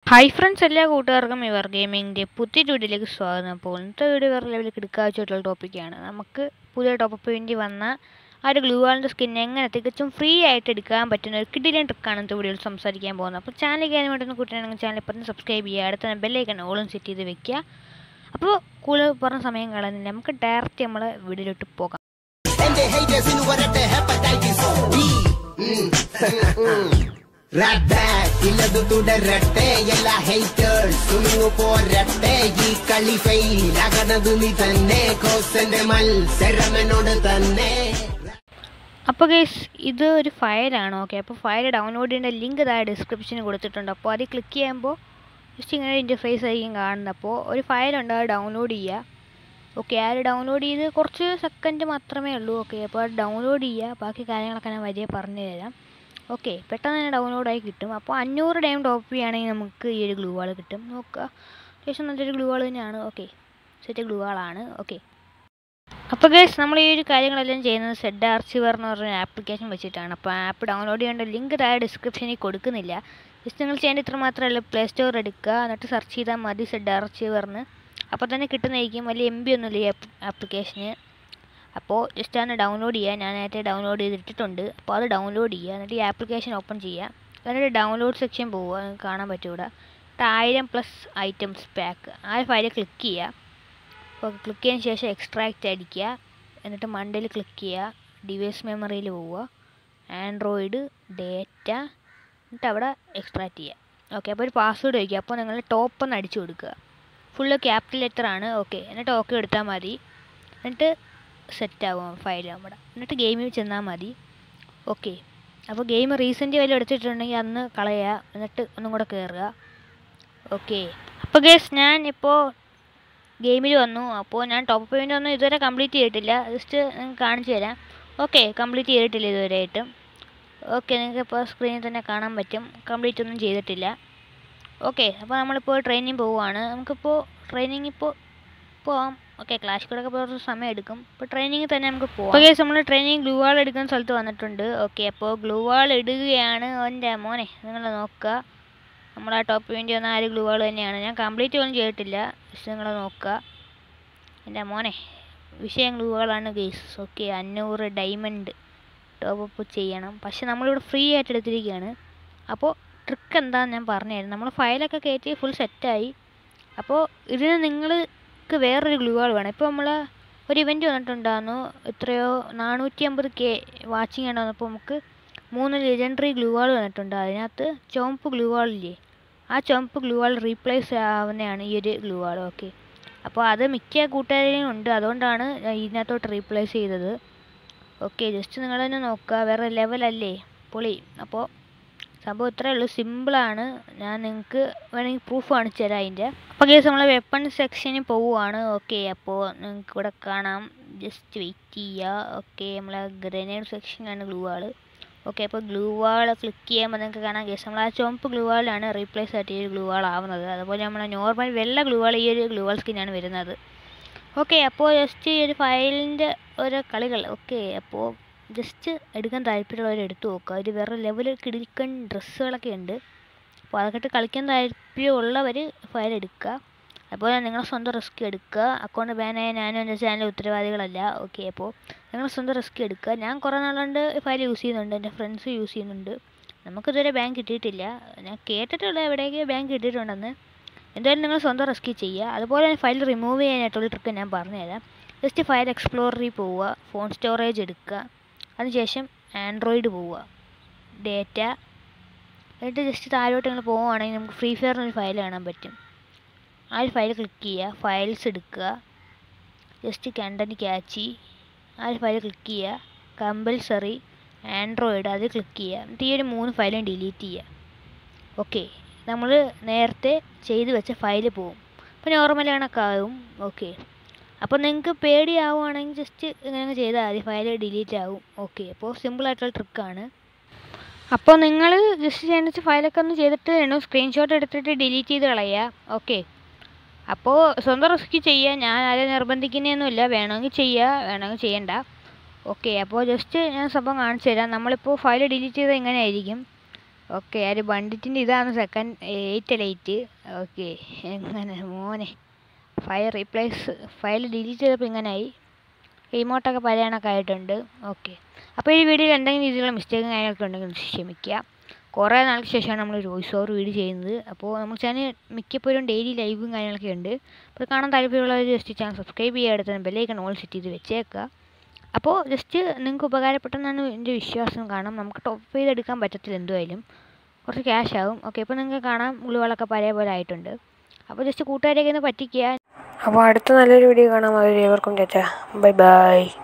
hi friends എല്ലാ കൂട്ടുകാർക്കും ഇവർ ഗെയിമിങ്ങിൻ്റെ പുതിയ വീഡിയോയിലേക്ക് സ്വാഗതം അപ്പോൾ ഇന്നത്തെ വീഡിയോ വേറെ ലെവലിൽ എടുക്കാച്ചായിട്ടുള്ള ടോപ്പിക്കാണ് നമുക്ക് പുതിയ ടോപ്പ് വേണ്ടി വന്ന ആ ഒരു ഗ്ലൂ വാളിൻ്റെ സ്കിൻ എങ്ങനെ തികച്ചും ഫ്രീ ആയിട്ട് എടുക്കാൻ പറ്റുന്ന ഒരു കിഡിലൻ ട്രിക്കാണ് ഇന്നത്തെ വീഡിയോയിൽ സംസാരിക്കാൻ പോകുന്നത് അപ്പോൾ ചാനൽ കാര്യമായിട്ടൊന്ന് കൂട്ടുകയാണെങ്കിൽ ചാനൽ ഇപ്പം സബ്സ്ക്രൈബ് ചെയ്യുക അടുത്ത ബെല്ലൈക്കൺ ഓളും സെറ്റ് ചെയ്ത് വെക്കുക അപ്പോൾ കൂടുതൽ പറഞ്ഞ സമയം കളയുന്നില്ല നമുക്ക് ഡയറക്റ്റ് നമ്മളെ വീഡിയോയിലോട്ട് പോകാം എന്റെ ഹേറ്റേഴ്സിന് വരട്ടെ ഹെപ്പറ്റൈറ്റിസ് ബി റാറ്റ് ബാക്ക് ഇല്ലത് തുടരട്ടെ എല്ലാ ഹേറ്റേഴ്സ് പോരട്ടെ ഈ കളി ഫെയിൽ ആകണത് നീ തന്നെ കോസന്റെ മത്സരമെന്നോട് തന്നെ അപ്പോൾ ഗേസ് ഇത് ഒരു ഫയലാണ് ഓക്കെ അപ്പോൾ ഫയൽ ഡൗൺലോഡ് ചെയ്യേണ്ട ലിങ്ക് താഴെ ഡിസ്ക്രിപ്ഷനിൽ കൊടുത്തിട്ടുണ്ട് അപ്പോൾ അതിൽ ക്ലിക്ക് ചെയ്യുമ്പോൾ ജസ്റ്റ് ഇങ്ങനെ ഇൻ്റർഫേസ് ആയിരിക്കും കാണുന്നത് അപ്പോൾ ഒരു ഫയലുണ്ട് അത് ഡൗൺലോഡ് ചെയ്യുക ഓക്കെ അത് ഡൗൺലോഡ് ചെയ്ത് കുറച്ച് സെക്കൻഡ് മാത്രമേ ഉള്ളൂ ഓക്കെ അപ്പോൾ അത് ഡൗൺലോഡ് ചെയ്യുക ബാക്കി കാര്യങ്ങളൊക്കെ ഞാൻ വഴിയെ പറഞ്ഞു തരാം ഓക്കെ പെട്ടെന്ന് തന്നെ ഡൗൺലോഡായി കിട്ടും അപ്പോൾ അഞ്ഞൂറ് ടൈം ടോപ്പ് ചെയ്യുകയാണെങ്കിൽ നമുക്ക് ഈ ഒരു ഗ്ലൂ വാൾ കിട്ടും നോക്കുക അത്യാവശ്യം നല്ലൊരു ഗ്ലൂ വാൾ തന്നെയാണ് ഓക്കെ സെറ്റ് ഗ്ലൂ വാളാണ് ഓക്കെ അപ്പോൾ ഗൈസ് നമ്മൾ ഈ ഒരു കാര്യങ്ങളെല്ലാം ചെയ്യുന്നത് സെഡ് ആർച്ചിവർ എന്ന് പറഞ്ഞ ആപ്ലിക്കേഷൻ വെച്ചിട്ടാണ് അപ്പോൾ ആപ്പ് ഡൗൺലോഡ് ചെയ്യേണ്ട ലിങ്ക് താഴെ ഡിസ്ക്രിപ്ഷനിൽ കൊടുക്കുന്നില്ല ജസ്റ്റ് നിങ്ങൾ ചെയ്യേണ്ട ഇത്ര മാത്രമല്ല പ്ലേ സ്റ്റോർ എടുക്കുക എന്നിട്ട് സെർച്ച് ചെയ്താൽ മതി സെഡ് ആർച്ചിവർന്ന് അപ്പോൾ തന്നെ കിട്ടുന്നതായിരിക്കും വലിയ എം ബി ഒന്നുമില്ല ഈ ആപ്ലിക്കേഷന് അപ്പോൾ ജസ്റ്റ് അതൊന്ന് ഡൗൺലോഡ് ചെയ്യുക ഞാൻ നേരത്തെ ഡൗൺലോഡ് ചെയ്തിട്ടിട്ടുണ്ട് അപ്പോൾ അത് ഡൗൺലോഡ് ചെയ്യുക എന്നിട്ട് ഈ ആപ്ലിക്കേഷൻ ഓപ്പൺ ചെയ്യുക എന്നിട്ട് ഡൗൺലോഡ് സെക്ഷൻ പോവുക നിങ്ങൾക്ക് കാണാൻ പറ്റും ഇവിടെ എന്നിട്ട് ആയിരം പ്ലസ് ഐറ്റംസ് പാക്ക് ആ ഒരു ഫയൽ ക്ലിക്ക് ചെയ്യുക അപ്പോൾ ക്ലിക്ക് ചെയ്തതിന് ശേഷം എക്സ്ട്രാക്റ്റ് അടിക്കുക എന്നിട്ട് മണ്ടയിൽ ക്ലിക്ക് ചെയ്യുക ഡിവൈസ് മെമ്മറിയിൽ പോവുക ആൻഡ്രോയിഡ് ഡേറ്റ എന്നിട്ട് അവിടെ എക്സ്ട്രാക്റ്റ് ചെയ്യുക ഓക്കെ അപ്പോൾ ഒരു പാസ്വേഡ് വയ്ക്കുക അപ്പോൾ നിങ്ങൾ ടോപ്പ് ഒന്ന് അടിച്ചു കൊടുക്കുക ഫുള്ള് ക്യാപിറ്റൽ ലെറ്റർ ആണ് ഓക്കെ എന്നിട്ട് ഓക്കെ എടുത്താൽ മതി എന്നിട്ട് സെറ്റ് ആവും ഫയൽ നമ്മുടെ എന്നിട്ട് ഗെയിമിൽ ചെന്നാൽ മതി ഓക്കെ അപ്പോൾ ഗെയിം റീസെൻ്റ് വല്ലതും എടുത്തിട്ടുണ്ടെങ്കിൽ അന്ന് കളയുക എന്നിട്ട് ഒന്നും കൂടെ കയറുക ഓക്കെ അപ്പോൾ ഗേസ് ഞാൻ ഇപ്പോൾ ഗെയിമിൽ വന്നു അപ്പോൾ ഞാൻ ടോപ്പ് പോയിൻ്റ് ഒന്നും ഇതുവരെ കംപ്ലീറ്റ് ചെയ്തിട്ടില്ല ജസ്റ്റ് നിങ്ങൾക്ക് കാണിച്ചു തരാം ഓക്കെ കംപ്ലീറ്റ് ചെയ്തിട്ടില്ല ഇതുവരെയായിട്ടും ഓക്കെ നിങ്ങൾക്ക് ഇപ്പോൾ സ്ക്രീനിൽ തന്നെ കാണാൻ പറ്റും കംപ്ലീറ്റ് ഒന്നും ചെയ്തിട്ടില്ല ഓക്കെ അപ്പോൾ നമ്മളിപ്പോൾ ട്രെയിനിങ് പോവുകയാണ് നമുക്കിപ്പോൾ ട്രെയിനിങ് ഇപ്പോൾ പോവാം ഓക്കെ ക്ലാഷ് കൂടെ കുറച്ച് സമയം എടുക്കും ഇപ്പോൾ ട്രെയിനിങ് തന്നെ നമുക്ക് പോവാം ഓക്കെ നമ്മൾ ട്രെയിനിങ് ഗ്ലൂ വാൾ എടുക്കുന്ന സ്ഥലത്ത് വന്നിട്ടുണ്ട് ഓക്കെ അപ്പോൾ ഗ്ലൂ വാൾ ഇടുകയാണ് എൻ്റെ മോനെ നിങ്ങൾ നോക്കുക നമ്മുടെ ആ ടോപ്പ് വേണ്ടി വന്ന ആ ഒരു ഗ്ലൂ വാൾ തന്നെയാണ് ഞാൻ കംപ്ലീറ്റ് ഒന്നും ചെയ്തിട്ടില്ല പക്ഷെ നിങ്ങൾ നോക്കുക എൻ്റെ മോനെ വിഷയം ഗ്ലൂ വാളാണ് ഗെയ്സ് ഓക്കെ അഞ്ഞൂറ് ഡയമണ്ട് ടോപ്പ് അപ്പ് ചെയ്യണം പക്ഷെ നമ്മളിവിടെ ഫ്രീ ആയിട്ട് എടുത്തിരിക്കുകയാണ് അപ്പോൾ ട്രിക്ക് എന്താണെന്ന് ഞാൻ പറഞ്ഞുതരാം നമ്മൾ ഫയലൊക്കെ കയറ്റി ഫുൾ സെറ്റായി അപ്പോൾ ഇതിന് നിങ്ങൾക്ക് വേറൊരു ഗ്ലൂ വാൾ വേണം ഇപ്പോൾ നമ്മൾ ഒരു ഇവൻറ്റ് വന്നിട്ടുണ്ടായിരുന്നു എത്രയോ നാനൂറ്റി അമ്പത് കെ വാച്ചിങ് ആണ് വന്നപ്പോൾ നമുക്ക് മൂന്ന് ലെജൻഡറി ഗ്ലൂ വാൾ വന്നിട്ടുണ്ട് അതിനകത്ത് ചുവപ്പ് ഗ്ലൂ വാളില്ലേ ആ ചുവപ്പ് ഗ്ലൂ വാൾ റീപ്ലേസ് ആവുന്നതാണ് ഈ ഒരു ഗ്ലൂ വാൾ ഓക്കെ അപ്പോൾ അത് മിക്ക കൂട്ടുകാരെയും ഉണ്ട് അതുകൊണ്ടാണ് ഞാൻ ഇതിനകത്തോട്ട് റീപ്ലേസ് ചെയ്തത് ഓക്കെ ജസ്റ്റ് നിങ്ങൾ തന്നെ നോക്കുക വേറെ ലെവലല്ലേ പൊളി അപ്പോൾ സംഭവം ഇത്രയേ ഉള്ളൂ സിമ്പിളാണ് ഞാൻ നിങ്ങൾക്ക് വേണമെങ്കിൽ പ്രൂഫ് കാണിച്ചു തരാം അതിൻ്റെ അപ്പോൾ കേസ് നമ്മൾ വെപ്പൺ സെക്ഷനിൽ പോവുകയാണ് ഓക്കെ അപ്പോൾ നിങ്ങൾക്ക് ഇവിടെ കാണാം ജസ്റ്റ് വെയിറ്റ് ചെയ്യുക ഓക്കെ നമ്മളെ ഗ്രനേഡ് സെക്ഷനാണ് ഗ്ലൂ വാൾ ഓക്കെ അപ്പോൾ ഗ്ലൂ വാൾ ക്ലിക്ക് ചെയ്യുമ്പോൾ നിങ്ങൾക്ക് കാണാം കേസ് നമ്മൾ ആ ചുവപ്പ് ഗ്ലൂ വാളാണ് റീപ്ലേസ് ആയിട്ട് ഈ ഒരു ഗ്ലൂ വാൾ ആവുന്നത് അതുപോലെ നമ്മളെ നോർമൽ വെള്ള ഗ്ലൂ വാൾ ഈ ഒരു ഗ്ലൂ വാൾ സ്കിന്നാണ് വരുന്നത് ഓക്കെ അപ്പോൾ ജസ്റ്റ് ഈ ഒരു ഫയലിൻ്റെ ഓരോ കളികൾ ഓക്കെ അപ്പോൾ ജസ്റ്റ് എടുക്കാൻ താല്പര്യമുള്ളവർ എടുത്തു നോക്കുക ഒരു വേറെ ലെവൽ കിടിക്കൻ ഡ്രസ്സുകളൊക്കെ ഉണ്ട് അപ്പോൾ അതൊക്കെ ഇട്ട് കളിക്കാൻ താല്പര്യമുള്ളവർ ഫയൽ എടുക്കുക അതുപോലെ നിങ്ങളുടെ സ്വന്തം റിസ്ക് എടുക്കുക അക്കൗണ്ട് ബാനായ ഞാനും എൻ്റെ ചാനൽ ഉത്തരവാദികളല്ല ഓക്കെ അപ്പോൾ നിങ്ങളുടെ സ്വന്തം റിസ്ക് എടുക്കുക ഞാൻ കുറേ നാളുകൊണ്ട് ഫയൽ യൂസ് ചെയ്യുന്നുണ്ട് എൻ്റെ ഫ്രണ്ട്സ് യൂസ് ചെയ്യുന്നുണ്ട് നമുക്കിതുവരെ ബാങ്ക് കിട്ടിയിട്ടില്ല ഞാൻ കേട്ടിട്ടുള്ള എവിടെയൊക്കെ ബാങ്ക് കിട്ടിയിട്ടുണ്ടെന്ന് എന്തായാലും നിങ്ങൾ സ്വന്തം റിസ്ക് ചെയ്യുക അതുപോലെ തന്നെ ഫയൽ റിമൂവ് ചെയ്യാനായിട്ടുള്ള ട്രിക്ക് ഞാൻ പറഞ്ഞുതരാം ജസ്റ്റ് ഫയൽ എക്സ്പ്ലോററിൽ പോവുക ഫോൺ സ്റ്റോറേജ് എടുക്കുക അതിനുശേഷം ആൻഡ്രോയിഡ് പോവുക ഡേറ്റ എന്നിട്ട് ജസ്റ്റ് താഴോട്ട് നിങ്ങൾ പോവുകയാണെങ്കിൽ നമുക്ക് ഫ്രീ ഫയറിനൊരു ഫയൽ കാണാൻ പറ്റും ആ ഒരു ഫയൽ ക്ലിക്ക് ചെയ്യുക ഫയൽസ് എടുക്കുക ജസ്റ്റ് കണ്ടൻറ്റ് ക്യാച്ച് ആ ഒരു ഫയൽ ക്ലിക്ക് ചെയ്യുക കമ്പൽസറി ആൻഡ്രോയിഡ് അത് ക്ലിക്ക് ചെയ്യുക എന്നിട്ട് ഈ ഒരു മൂന്ന് ഫയലും ഡിലീറ്റ് ചെയ്യുക ഓക്കെ നമ്മൾ നേരത്തെ ചെയ്ത് വെച്ച ഫയൽ പോവും അപ്പോൾ നോർമൽ കണക്കാവും ഓക്കെ അപ്പോൾ നിങ്ങൾക്ക് പേടിയാവുകയാണെങ്കിൽ ജസ്റ്റ് ഇങ്ങനെ ചെയ്താൽ മതി ഫയൽ ഡിലീറ്റ് ആവും ഓക്കെ അപ്പോൾ സിമ്പിളായിട്ടുള്ള ട്രിക്കാണ് അപ്പോൾ നിങ്ങൾ ജസ്റ്റ് ചെയ്യേണ്ട വെച്ചാൽ ഫയലൊക്കെ ഒന്ന് ചെയ്തിട്ട് വേണം സ്ക്രീൻഷോട്ട് എടുത്തിട്ട് ഡിലീറ്റ് ചെയ്ത് കളയുക ഓക്കെ അപ്പോൾ സ്വന്തം റിസ്ക് ചെയ്യുക ഞാൻ ആരെ നിർബന്ധിക്കുന്നതൊന്നുമില്ല വേണമെങ്കിൽ ചെയ്യുക വേണമെങ്കിൽ ചെയ്യണ്ട ഓക്കെ അപ്പോൾ ജസ്റ്റ് ഞാൻ സംഭവം കാണിച്ചു തരാം നമ്മളിപ്പോൾ ഫയൽ ഡിലീറ്റ് ചെയ്താൽ ഇങ്ങനെ ആയിരിക്കും ഓക്കെ ആ ഒരു ബണ്ടിറ്റിൻ്റെ ഇതാണ് സെക്കൻഡ് എയ്റ്റ് ലൈറ്റ് ഓക്കെ എങ്ങനെ മോനെ ഫയൽ റീപ്ലേസ് ഫയൽ ഡിലീറ്റ് ചെയ്തപ്പോൾ ഇങ്ങനെയായി റിമോട്ടൊക്കെ പഴയ കണക്ക് ആയിട്ടുണ്ട് ഓക്കെ അപ്പോൾ ഈ വീഡിയോയിൽ എന്തെങ്കിലും രീതിയിലുള്ള മിസ്റ്റേക്കും കാര്യങ്ങളൊക്കെ ഉണ്ടെങ്കിൽ ക്ഷമിക്കുക കുറേ നാൾക്ക് ശേഷമാണ് നമ്മൾ വോയിസ് ഓവർ വീഡിയോ ചെയ്യുന്നത് അപ്പോൾ നമ്മൾ ചാനൽ മിക്കപ്പോഴും ഡെയിലി ലൈവും കാര്യങ്ങളൊക്കെ ഉണ്ട് അപ്പോൾ കാണാൻ താല്പര്യമുള്ളവർ ജസ്റ്റ് ചാനൽ സബ്സ്ക്രൈബ് ചെയ്യുക അടുത്ത ബെല്ലൈക്കൺ ഓൾ സെറ്റ് ചെയ്ത് വെച്ചേക്കുക അപ്പോൾ ജസ്റ്റ് നിങ്ങൾക്ക് ഉപകാരപ്പെട്ടെന്നാണ് എൻ്റെ വിശ്വാസം കാരണം നമുക്ക് ടോപ്പ് ചെയ്തെടുക്കാൻ പറ്റത്തില്ല എന്തുമായാലും കുറച്ച് ക്യാഷ് ആവും ഓക്കെ ഇപ്പോൾ നിങ്ങൾക്ക് കാണാം ഉള്ളുകളൊക്കെ പഴയ പോലെ ആയിട്ടുണ്ട് അപ്പോൾ ജസ്റ്റ് കൂട്ടുകാരെയൊക്കെ ഒന്ന് പറ്റിക്കുക അപ്പോൾ അടുത്ത നല്ലൊരു വീഡിയോ കാണാം അതുവരെ ഏവർക്കും ചേച്ചാ ബൈ ബൈ